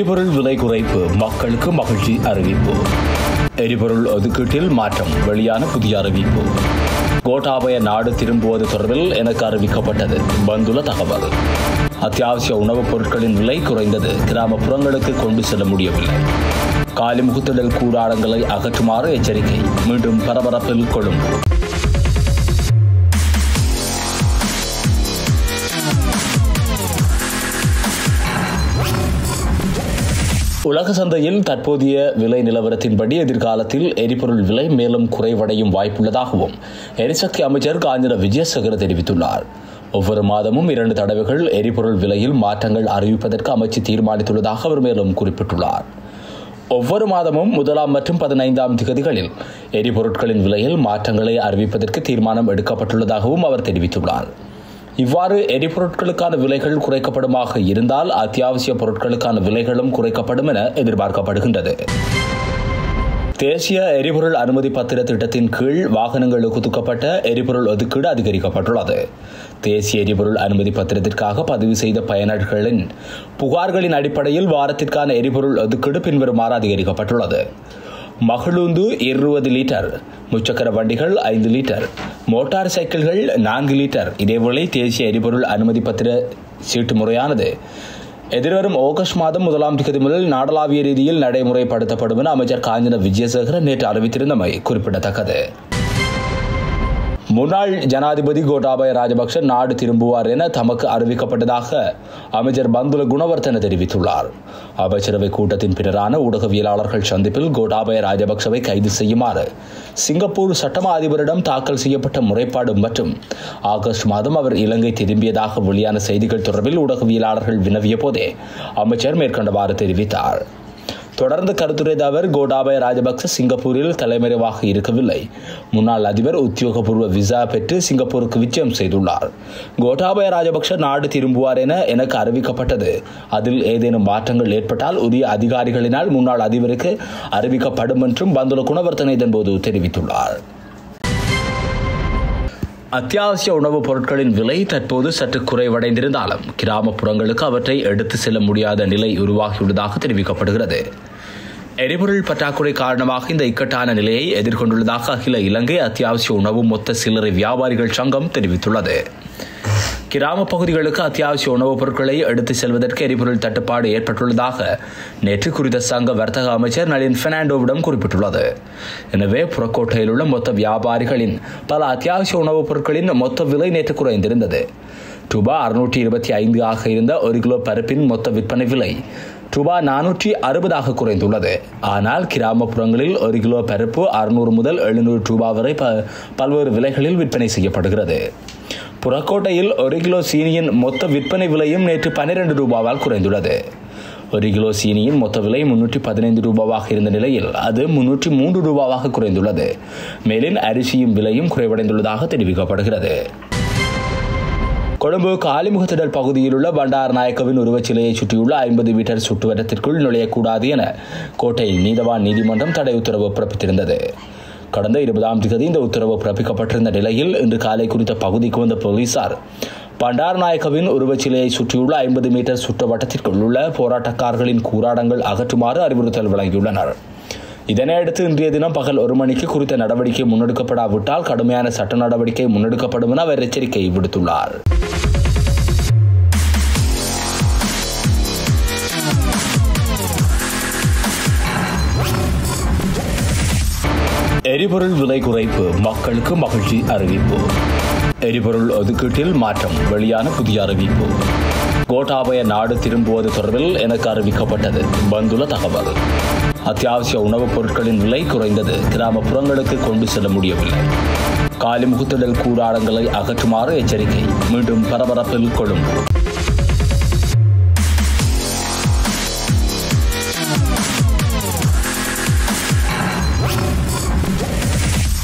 எரிபொருள் விலை குறைப்பு மக்களுக்கு மகிழ்ச்சி அறிவிப்பு எரிபொருள் ஒதுக்கீட்டில் மாற்றம் வெளியான புதிய அறிவிப்பு கோட்டாபய நாடு திரும்புவது தொடர்பில் எனக்கு அறிவிக்கப்பட்டது வந்துள்ள தகவல் அத்தியாவசிய உணவுப் பொருட்களின் விலை குறைந்தது கிராமப்புறங்களுக்கு கொண்டு செல்ல முடியவில்லை காலி முகுத்திடல் கூடாரங்களை அகற்றுமாறு எச்சரிக்கை மீண்டும் பரபரப்பில் கொழும்பு உலக சந்தையில் தற்போதைய விலை நிலவரத்தின்படி எதிர்காலத்தில் எரிபொருள் விலை மேலும் குறைவடையும் வாய்ப்புள்ளதாகவும் எரிசக்தி அமைச்சர் காஞ்சன விஜயசேகர தெரிவித்துள்ளார் ஒவ்வொரு மாதமும் இரண்டு தடவைகள் எரிபொருள் விலையில் மாற்றங்கள் அறிவிப்பதற்கு அமைச்சு தீர்மானித்துள்ளதாக அவர் மேலும் குறிப்பிட்டுள்ளார் ஒவ்வொரு மாதமும் முதலாம் மற்றும் பதினைந்தாம் திகதிகளில் எரிபொருட்களின் விலையில் மாற்றங்களை அறிவிப்பதற்கு தீர்மானம் எடுக்கப்பட்டுள்ளதாகவும் அவர் தெரிவித்துள்ளார் இவ்வாறு எரிபொருட்களுக்கான விலைகள் குறைக்கப்படுமாக இருந்தால் அத்தியாவசிய பொருட்களுக்கான விலைகளும் குறைக்கப்படும் என எதிர்பார்க்கப்படுகின்றது தேசிய எரிபொருள் அனுமதி பத்திர திட்டத்தின் கீழ் வாகனங்களுக்கு ஒதுக்கப்பட்ட எரிபொருள் ஒதுக்கீடு அதிகரிக்கப்பட்டுள்ளது தேசிய எரிபொருள் அனுமதி பத்திரத்திற்காக பதிவு செய்த பயனர்களின் புகார்களின் அடிப்படையில் வாரத்திற்கான எரிபொருள் ஒதுக்கீடு பின்வருமாறு அதிகரிக்கப்பட்டுள்ளது மகளூந்து இருபது லிட்டர் முச்சக்கர வண்டிகள் ஐந்து லிட்டர் மோட்டார் சைக்கிள்கள் நான்கு லிட்டர் இதேவேளை தேசிய எரிபொருள் அனுமதி பத்திர சீட்டு முறையானது எதிர்வரும் ஆகஸ்ட் மாதம் முதலாம் தேதி முதல் நாடளாவிய ரீதியில் நடைமுறைப்படுத்தப்படும் என அமைச்சர் காஞ்சன விஜயசேகரன் நேற்று அறிவித்திருந்தமை குறிப்பிடத்தக்கது முன்னாள் ஜனாதிபதி கோட்டாபய ராஜபக்ஷ நாடு திரும்புவார் என தமக்கு அறிவிக்கப்பட்டதாக அமைச்சர் பந்துல குணவர்த்தன தெரிவித்துள்ளார் அமைச்சரவை கூட்டத்தின் பின்னரான ஊடகவியலாளர்கள் சந்திப்பில் கோட்டாபய ராஜபக்சவை கைது செய்யுமாறு சிங்கப்பூர் சட்டமா அதிபரிடம் தாக்கல் செய்யப்பட்ட முறைப்பாடு மற்றும் ஆகஸ்ட் மாதம் அவர் இலங்கை திரும்பியதாக வெளியான செய்திகள் தொடர்பில் ஊடகவியலாளர்கள் வினவிய போதே அமைச்சர் மேற்கண்டவாறு தெரிவித்தார் தொடர்ந்து கருத்துரைத்த அவர் கோட்டாபய ராஜபக்ச சிங்கப்பூரில் தலைமறைவாக இருக்கவில்லை முன்னாள் அதிபர் உத்தியோகபூர்வ விசா பெற்று சிங்கப்பூருக்கு விஜயம் செய்துள்ளார் கோட்டாபய ராஜபக்ச நாடு திரும்புவார் என எனக்கு அறிவிக்கப்பட்டது அதில் ஏதேனும் மாற்றங்கள் ஏற்பட்டால் உரிய அதிகாரிகளினால் முன்னாள் அதிபருக்கு அறிவிக்கப்படும் என்றும் பந்துல குணவர்த்தனை இதன்போது தெரிவித்துள்ளார் அத்தியாவசிய உணவுப் பொருட்களின் விலை தற்போது சற்று குறைவடைந்திருந்தாலும் கிராமப்புறங்களுக்கு அவற்றை எடுத்து செல்ல முடியாத நிலை உருவாகியுள்ளதாக தெரிவிக்கப்படுகிறது எரிபொருள் பற்றாக்குறை காரணமாக இந்த இக்கட்டான நிலையை எதிர்கொண்டுள்ளதாக அகில இலங்கை அத்தியாவசிய உணவு மொத்த சில்லறை வியாபாரிகள் சங்கம் தெரிவித்துள்ளது கிராம பகுதிகளுக்கு அத்தியாவசிய உணவுப் பொருட்களை எடுத்து செல்வதற்கு எரிபொருள் தட்டுப்பாடு ஏற்பட்டுள்ளதாக நேற்று குறித்த சங்க வர்த்தக அமைச்சர் நளின் பெர்னாண்டோவிடம் குறிப்பிட்டுள்ளது எனவே புறக்கோட்டையில் உள்ள மொத்த வியாபாரிகளின் பல அத்தியாவசிய உணவுப் பொருட்களின் மொத்த விலை நேற்று குறைந்திருந்தது ரூபா அறுநூற்றி இருபத்தி ஐந்து ஆக இருந்த ஒரு கிலோ பருப்பின் மொத்த விற்பனை விலை ரூபா நானூற்றி அறுபதாக குறைந்துள்ளது ஆனால் கிராமப்புறங்களில் ஒரு கிலோ பருப்பு அறுநூறு முதல் எழுநூறு ரூபா வரை ப பல்வேறு விலைகளில் விற்பனை செய்யப்படுகிறது புறக்கோட்டையில் ஒரு கிலோ சீனியின் மொத்த விற்பனை விலையும் நேற்று பன்னிரண்டு ரூபாவால் குறைந்துள்ளது ஒரு கிலோ சீனியின் மொத்த விலை முன்னூற்றி பதினைந்து ரூபாவாக இருந்த நிலையில் அது முன்னூற்றி மூன்று ரூபாவாக குறைந்துள்ளது மேலும் அரிசியும் விலையும் குறைவடைந்துள்ளதாக தெரிவிக்கப்படுகிறது கொழும்பு காலிமுகத்திடல் பகுதியில் உள்ள பண்டார் நாயக்கவின் உருவச்சிலையை சுற்றியுள்ள ஐம்பது மீட்டர் சுற்றுவட்டத்திற்குள் நுழையக்கூடாது என கோட்டை நீதவான் நீதிமன்றம் தடை உத்தரவு பிறப்பித்திருந்தது கடந்த இருபதாம் தேதி இந்த உத்தரவு பிறப்பிக்கப்பட்டிருந்த நிலையில் இன்று காலை குறித்த பகுதிக்கு வந்த போலீசார் பண்டார் நாயக்கவின் உருவச்சிலையை சுற்றியுள்ள ஐம்பது மீட்டர் சுற்றுவட்டத்திற்குள் உள்ள போராட்டக்காரர்களின் கூறாடங்கள் அகற்றுமாறு அறிவுறுத்தல் வழங்கியுள்ளனர் இதனையடுத்து இன்றைய தினம் பகல் ஒரு மணிக்கு குறித்த நடவடிக்கை முன்னெடுக்கப்படாவிட்டால் கடுமையான சட்ட நடவடிக்கை முன்னெடுக்கப்படும் என அவர் எச்சரிக்கை விடுத்துள்ளார் எரிபொருள் விலை குறைப்பு மக்களுக்கு மகிழ்ச்சி அறிவிப்பு எரிபொருள் ஒதுக்கீட்டில் மாற்றம் வெளியான புதிய அறிவிப்பு கோட்டாபய நாடு திரும்புவது தொடர்பில் எனக்கு அறிவிக்கப்பட்டது வந்துள்ள தகவல் அத்தியாவசிய உணவுப் பொருட்களின் விலை குறைந்தது கிராமப்புறங்களுக்கு கொண்டு செல்ல முடியவில்லை காலி முகுத்திடல் கூடாரங்களை அகற்றுமாறு எச்சரிக்கை மீண்டும் பரபரப்பில் கொழும்பு